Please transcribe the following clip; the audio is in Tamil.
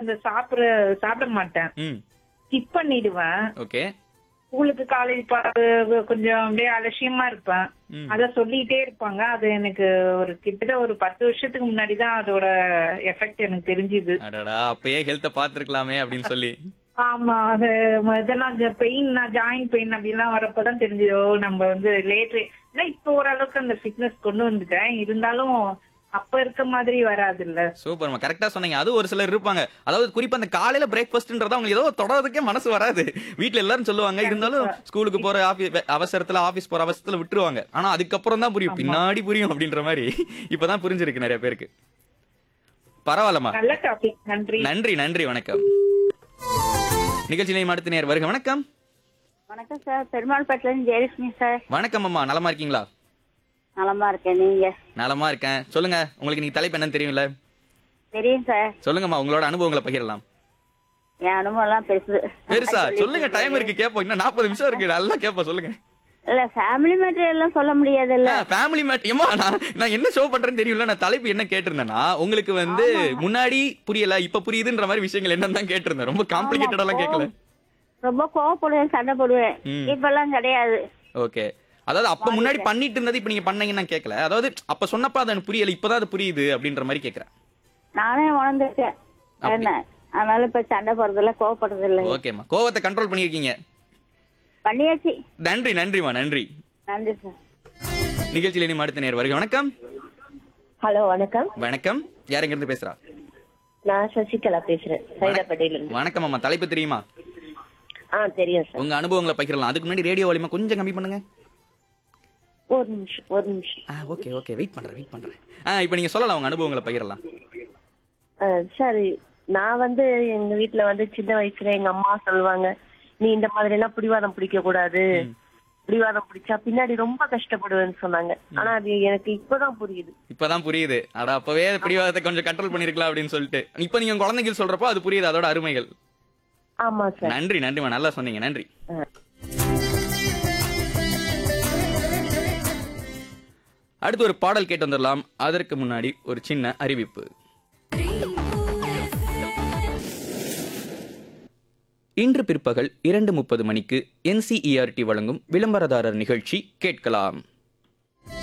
அந்த சாப்பிட சாப்பிட மாட்டேன் ம் ஸ்கிப் பண்ணிடுவேன் ஓகே ஸ்கூலுக்கு காலேஜ் கொஞ்சம் அப்படியே அலட்சியமா இருப்பேன் ம். அத சொல்லிட்டே இருப்பாங்க அது எனக்கு ஒரு கிட்டத்தட்ட ஒரு பத்து வருஷத்துக்கு முன்னாடி தான் அதோட எஃபெக்ட் எனக்கு தெரிஞ்சுது அடடா அப்பயே ஹெல்த்த பாத்துருக்கலாமே அப்படின்னு சொல்லி ஆமா அது ம- இதெல்லாம் பெயின் ஜாயிண்ட் பெயின் அப்படிலாம் வரப்பதான் தெரிஞ்சதோ நம்ம வந்து லேட் இப்ப ஓரளவுக்கு அந்த ஃபிட்னஸ் கொண்டு வந்துட்டேன் இருந்தாலும் அப்ப இருக்க மாதிரி வராது இல்ல சூப்பர்மா கரெக்டா சொன்னீங்க அது ஒரு சிலர் இருப்பாங்க அதாவது குறிப்பா அந்த காலையில பிரேக்ஃபாஸ்ட்ன்றத அவங்க ஏதோ தொடர்றதுக்கே மனசு வராது வீட்ல எல்லாரும் சொல்லுவாங்க இருந்தாலும் ஸ்கூலுக்கு போற ஆபீஸ் அவசரத்துல ஆபீஸ் போற அவசரத்துல விட்டுருவாங்க ஆனா அதுக்கப்புறம் தான் புரியும் பின்னாடி புரியும் அப்படின்ற மாதிரி இப்பதான் புரிஞ்சிருக்கு நிறைய பேருக்கு பரவாயில்லம்மா நல்ல டாபிக் நன்றி நன்றி நன்றி வணக்கம் நிகழ்ச்சி அடுத்த நேர் வருக வணக்கம் வணக்கம் சார் பெருமாள் பட்டில இருந்து ஜெயலட்சுமி சார் வணக்கம் அம்மா நலமா இருக்கீங்களா நலமா இருக்கேன் நீங்க நலமா இருக்கேன் சொல்லுங்க உங்களுக்கு நீங்க தலைப்பு என்னன்னு தெரியும்ல தெரியும் சார் சொல்லுங்கம்மா உங்களோட அனுபவங்களை பகிரலாம் என் அனுபவம் எல்லாம் பெருசு பெருசா சொல்லுங்க டைம் இருக்கு கேப்போம் இன்னும் நாற்பது நிமிஷம் இருக்கு நல்லா கேப்போம் சொல்லுங்க இல்ல ஃபேமிலி மேட்டர் எல்லாம் சொல்ல முடியாது இல்ல ஃபேமிலி மேட் ஏமா நான் நான் என்ன ஷோ பண்றேன்னு தெரியல நான் தலைப்பு என்ன கேட்டிருந்தேன்னா உங்களுக்கு வந்து முன்னாடி புரியல இப்ப புரியுதுன்ற மாதிரி விஷயங்கள் என்னன்னு தான் கேட்டிருந்தேன் ரொம்ப காம்ப்ளிகேட்டடா எல்லாம் கேட்கல ரொம்ப கோவப்படுவேன் சண்டை போடுவேன் ம். இப்பெல்லாம் கிடையாது ஓகே அதாவது அப்ப முன்னாடி பண்ணிட்டு இருந்தது இப்ப நீங்க பண்ணீங்கன்னு நான் கேட்கல அதாவது அப்ப சொன்னப்ப அது எனக்கு புரியல இப்பதான் அது புரியுது அப்படின்ற மாதிரி கேக்குறேன் நானே உணர்ந்துருக்கேன் என்ன அதனால இப்ப சண்டை போடுறதில்ல கோவப்படுறது இல்ல ஓகேம்மா கோவத்தை கண்ட்ரோல் பண்ணிருக்கீங்க பண்ணியாச்சு நன்றி நன்றிமா நன்றி நன்றி சார் நிகழ்ச்சியில இனி அடுத்த நேர் வருக வணக்கம் ஹலோ வணக்கம் வணக்கம் யார் எங்க இருந்து பேசுறா நான் சசிகலா பேசுறேன் சைதாப்பேட்டையில இருந்து வணக்கம் அம்மா தலைப்பு தெரியுமா ஆ தெரியும் சார் உங்க அனுபவங்களை பகிரலாம் அதுக்கு முன்னாடி ரேடியோ வால்யூமை கொஞ்சம் கம்மி பண்ணுங்க ஒரு நிமிஷம் ஒரு நிமிஷம் ஆ ஓகே ஓகே வெயிட் பண்றேன் வெயிட் பண்றேன் ஆ இப்போ நீங்க சொல்லலாம் உங்க அனுபவங்களை பகிரலாம் ஆ, சார் நான் வந்து எங்க வீட்ல வந்து சின்ன வயசுல எங்க அம்மா சொல்லுவாங்க நீ இந்த மாதிரி எல்லாம் பிடிவாதம் பிடிக்க கூடாது பிடிவாதம் பிடிச்சா பின்னாடி ரொம்ப கஷ்டப்படுவேன்னு சொன்னாங்க ஆனா அது எனக்கு இப்பதான் புரியுது இப்பதான் புரியுது அட அப்பவே பிடிவாதத்தை கொஞ்சம் கண்ட்ரோல் பண்ணிருக்கலாம் அப்படின்னு சொல்லிட்டு இப்போ நீங்க உங்க குழந்தைகள் சொல்றப்போ அது புரியுது அதோட அருமைகள் ஆமா சார் நன்றி நன்றிமா நல்லா சொன்னீங்க நன்றி அடுத்து ஒரு பாடல் கேட்டு வந்துடலாம் அதற்கு முன்னாடி ஒரு சின்ன அறிவிப்பு இன்று பிற்பகல் இரண்டு முப்பது மணிக்கு என்சிஇஆர்டி வழங்கும் விளம்பரதாரர் நிகழ்ச்சி கேட்கலாம்